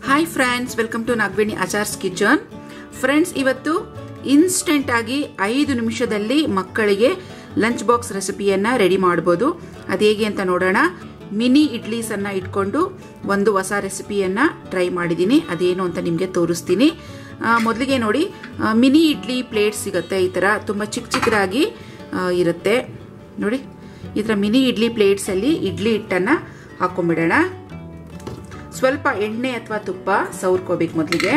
hi friends welcome to Nagaveni Achar's kitchen friends ಇವತ್ತು instant ಆಗಿ ಐದು ನಿಮಿಷದಲ್ಲಿ ಮಕ್ಕಳಿಗೆ ಲಂಚ್ ಬಾಕ್ಸ್ ರೆಸಿಪಿಯನ್ನ ರೆಡಿ ಮಾಡ್ಬೋದು ಅದು ಹೇಗೆ ಅಂತ ನೋಡೋಣ ಮಿನಿ ಇಡ್ಲೀಸನ್ನ ಇಟ್ಕೊಂಡು ಒಂದು ಹೊಸ ರೆಸಿಪಿಯನ್ನ ಟ್ರೈ ಮಾಡಿದ್ದೀನಿ ಅದೇನು ಅಂತ ನಿಮಗೆ ತೋರಿಸ್ತೀನಿ ಆ, ಮೊದಲಿಗೆ ನೋಡಿ ಆ, ಮಿನಿ ಇಡ್ಲಿ ಪ್ಲೇಟ್ ಸಿಗುತ್ತೆ ಈ ಥರ ತುಂಬ ಚಿಕ್ಕ ಚಿಕ್ಕದಾಗಿ ಆ, ಇರುತ್ತೆ ನೋಡಿ ಈ ಥರ ಮಿನಿ ಇಡ್ಲಿ ಪ್ಲೇಟ್ಸಲ್ಲಿ ಇಡ್ಲಿ ಹಿಟ್ಟನ್ನು ಹಾಕೊಂಡ್ಬಿಡೋಣ ಸ್ವಲ್ಪ ಎಣ್ಣೆ ಅಥವಾ ತುಪ್ಪ ಸವರ್ಕೋಬೇಕು ಮೊದಲಿಗೆ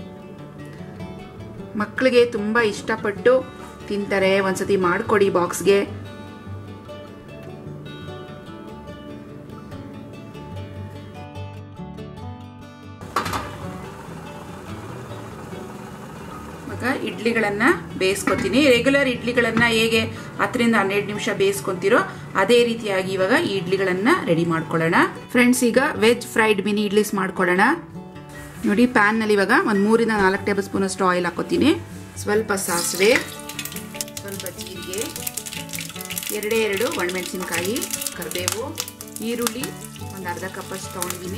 ಮಕ್ಕಳಿಗೆ ತುಂಬ ಇಷ್ಟಪಟ್ಟು ತಿಂತಾರೆ ಒಂದ್ಸತಿ ಮಾಡಿಕೊಡಿ ಬಾಕ್ಸ್ಗೆ ಇವಾಗ ಇಡ್ಲಿಗಳನ್ನ ಬೇಯಿಸ್ಕೊತೀನಿ ರೆಗ್ಯುಲರ್ ಇಡ್ಲಿಗಳನ್ನ ಹೇಗೆ ಹತ್ತರಿಂದ ಹನ್ನೆರಡು ನಿಮಿಷ ಬೇಯಿಸ್ಕೊಂತೀರೋ ಅದೇ ರೀತಿಯಾಗಿ ಇವಾಗ ಈ ಇಡ್ಲಿಗಳನ್ನ ರೆಡಿ ಮಾಡ್ಕೊಳ್ಳೋಣ ಫ್ರೆಂಡ್ಸ್ ಈಗ ವೆಜ್ ಫ್ರೈಡ್ ಮಿನಿ ಇಡ್ಲಿಸ್ ಮಾಡ್ಕೊಳ್ಳೋಣ ನೋಡಿ ಪ್ಯಾನ್ ನಲ್ಲಿ ಇವಾಗ ಒಂದು ಮೂರಿಂದ ನಾಲ್ಕು ಟೇಬಲ್ ಸ್ಪೂನ್ ಅಷ್ಟು ಆಯಿಲ್ ಹಾಕೋತೀನಿ ಸ್ವಲ್ಪ ಸಾಸಿವೆ ಸ್ವಲ್ಪ ಜೀರಿಗೆ ಎರಡೇ ಎರಡು ಒಣಮೆಣಸಿನ್ಕಾಯಿ ಕರಿಬೇವು ಈರುಳ್ಳಿ ಒಂದು ಅರ್ಧ ಕಪ್ಪಷ್ಟು ತೊಗೊಂಡಿದ್ದೀನಿ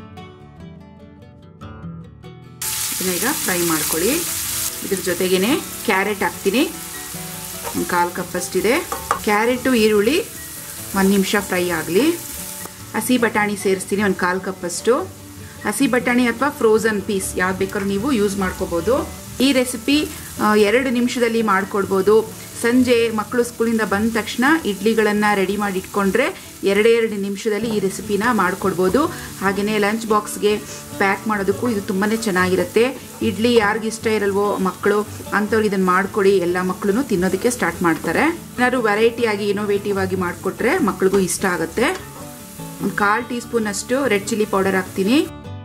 ಇದನ್ನ ಈಗ ಫ್ರೈ ಮಾಡ್ಕೊಳ್ಳಿ ಇದ್ರ ಜೊತೆಗೇನೆ ಕ್ಯಾರೆಟ್ ಹಾಕ್ತೀನಿ ಒಂದು ಕಾಲು ಕಪ್ಪಷ್ಟಿದೆ ಕ್ಯಾರೆಟು ಈರುಳ್ಳಿ ಒಂದು ನಿಮಿಷ ಫ್ರೈ ಆಗಲಿ ಹಸಿ ಬಟಾಣಿ ಸೇರಿಸ್ತೀನಿ ಒಂದು ಕಾಲು ಕಪ್ಪಷ್ಟು ಹಸಿ ಬಟಾಣಿ ಅಥವಾ ಫ್ರೋಝನ್ ಪೀಸ್ ಯಾವ್ದು ಬೇಕಾದ್ರೂ ನೀವು ಯೂಸ್ ಮಾಡ್ಕೋಬೋದು ಈ ರೆಸಿಪಿ ಎರಡು ನಿಮಿಷದಲ್ಲಿ ಮಾಡ್ಕೊಡ್ಬೋದು ಸಂಜೆ ಮಕ್ಕಳು ಸ್ಕೂಲಿಂದ ಬಂದ ತಕ್ಷಣ ಇಡ್ಲಿಗಳನ್ನು ರೆಡಿ ಮಾಡಿ ಇಟ್ಕೊಂಡ್ರೆ ಎರಡೇ ಎರಡು ನಿಮಿಷದಲ್ಲಿ ಈ ರೆಸಿಪಿನ ಮಾಡಿಕೊಡ್ಬೋದು ಹಾಗೆಯೇ ಲಂಚ್ ಬಾಕ್ಸ್ಗೆ ಪ್ಯಾಕ್ ಮಾಡೋದಕ್ಕೂ ಇದು ತುಂಬಾ ಚೆನ್ನಾಗಿರುತ್ತೆ ಇಡ್ಲಿ ಯಾರಿಗಿಷ್ಟ ಇಷ್ಟ ಇರಲ್ವೋ ಮಕ್ಕಳು ಅಂಥವ್ರಿಗೆ ಇದನ್ನು ಮಾಡಿಕೊಡಿ ಎಲ್ಲ ಮಕ್ಕಳು ತಿನ್ನೋದಕ್ಕೆ ಸ್ಟಾರ್ಟ್ ಮಾಡ್ತಾರೆ ಏನಾದ್ರು ವೆರೈಟಿಯಾಗಿ ಇನೋವೇಟಿವ್ ಆಗಿ ಮಾಡಿಕೊಟ್ರೆ ಮಕ್ಳಿಗೂ ಇಷ್ಟ ಆಗುತ್ತೆ ಒಂದು ಕಾಲು ಟೀ ಸ್ಪೂನ್ ಅಷ್ಟು ರೆಡ್ ಚಿಲ್ಲಿ ಪೌಡರ್ ಹಾಕ್ತೀನಿ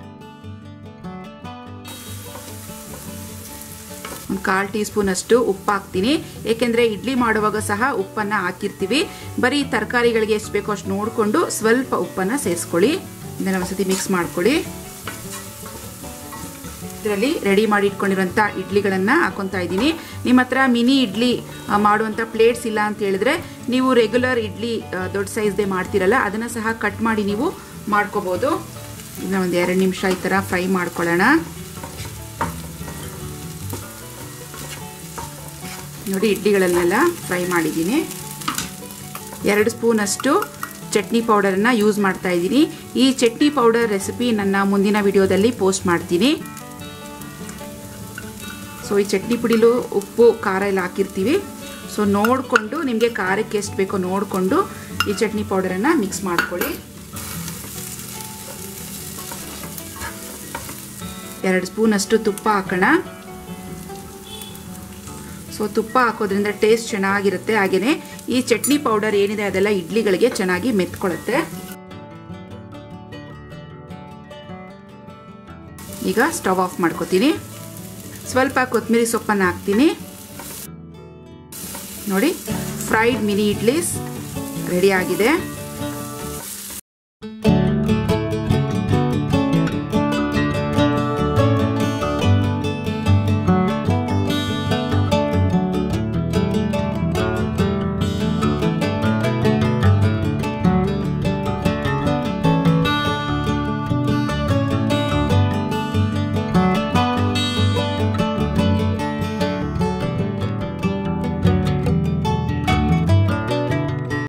ಒಂದು ಕಾಲು ಟೀ ಸ್ಪೂನ್ ಅಷ್ಟು ಉಪ್ಪು ಹಾಕ್ತೀನಿ ಏಕೆಂದರೆ ಇಡ್ಲಿ ಮಾಡುವಾಗ ಸಹ ಉಪ್ಪನ್ನು ಹಾಕಿರ್ತೀವಿ ಬರೀ ತರಕಾರಿಗಳಿಗೆ ಎಷ್ಟು ಬೇಕೋ ಅಷ್ಟು ನೋಡಿಕೊಂಡು ಸ್ವಲ್ಪ ಉಪ್ಪನ್ನು ಸೇರಿಸ್ಕೊಳ್ಳಿ ಇದನ್ನು ಒಂದ್ಸತಿ ಮಿಕ್ಸ್ ಮಾಡ್ಕೊಳ್ಳಿ ಇದರಲ್ಲಿ ರೆಡಿ ಮಾಡಿ ಇಟ್ಕೊಂಡಿರೋಂಥ ಇಡ್ಲಿಗಳನ್ನು ಹಾಕೊತಾ ಇದ್ದೀನಿ ನಿಮ್ಮ ಹತ್ರ ಮಿನಿ ಇಡ್ಲಿ ಮಾಡುವಂಥ ಪ್ಲೇಟ್ಸ್ ಇಲ್ಲ ಅಂತ ಹೇಳಿದ್ರೆ ನೀವು ರೆಗ್ಯುಲರ್ ಇಡ್ಲಿ ದೊಡ್ಡ ಸೈಜ್ದೇ ಮಾಡ್ತೀರಲ್ಲ ಅದನ್ನು ಸಹ ಕಟ್ ಮಾಡಿ ನೀವು ಮಾಡ್ಕೋಬೋದು ಇನ್ನು ಒಂದು ಎರಡು ನಿಮಿಷ ಈ ಥರ ಫ್ರೈ ಮಾಡ್ಕೊಳ್ಳೋಣ ನೋಡಿ ಇಡ್ಲಿಗಳನ್ನೆಲ್ಲ ಫ್ರೈ ಮಾಡಿದ್ದೀನಿ ಎರಡು ಸ್ಪೂನಷ್ಟು ಚಟ್ನಿ ಪೌಡರನ್ನು ಯೂಸ್ ಮಾಡ್ತಾ ಇದ್ದೀನಿ ಈ ಚಟ್ನಿ ಪೌಡರ್ ರೆಸಿಪಿ ನನ್ನ ಮುಂದಿನ ವಿಡಿಯೋದಲ್ಲಿ ಪೋಸ್ಟ್ ಮಾಡ್ತೀನಿ ಸೊ ಈ ಚಟ್ನಿ ಪುಡಿಲು ಉಪ್ಪು ಖಾರ ಎಲ್ಲ ಹಾಕಿರ್ತೀವಿ ಸೊ ನೋಡಿಕೊಂಡು ನಿಮಗೆ ಖಾರಕ್ಕೆ ಎಷ್ಟು ಬೇಕೋ ನೋಡಿಕೊಂಡು ಈ ಚಟ್ನಿ ಪೌಡರನ್ನು ಮಿಕ್ಸ್ ಮಾಡ್ಕೊಳ್ಳಿ ಎರಡು ಸ್ಪೂನಷ್ಟು ತುಪ್ಪ ಹಾಕೋಣ ಸೊ ತುಪ್ಪ ಹಾಕೋದ್ರಿಂದ ಟೇಸ್ಟ್ ಚೆನ್ನಾಗಿರುತ್ತೆ ಹಾಗೆಯೇ ಈ ಚಟ್ನಿ ಪೌಡರ್ ಏನಿದೆ ಅದೆಲ್ಲ ಇಡ್ಲಿಗಳಿಗೆ ಚೆನ್ನಾಗಿ ಮೆತ್ಕೊಳ್ಳುತ್ತೆ ಈಗ ಸ್ಟವ್ ಆಫ್ ಮಾಡ್ಕೋತೀನಿ ಸ್ವಲ್ಪ ಕೊತ್ತಂಬರಿ ಸೊಪ್ಪನ್ನು ಹಾಕ್ತೀನಿ ನೋಡಿ ಫ್ರೈಡ್ ಮಿನಿ ಇಡ್ಲೀಸ್ ರೆಡಿ ಆಗಿದೆ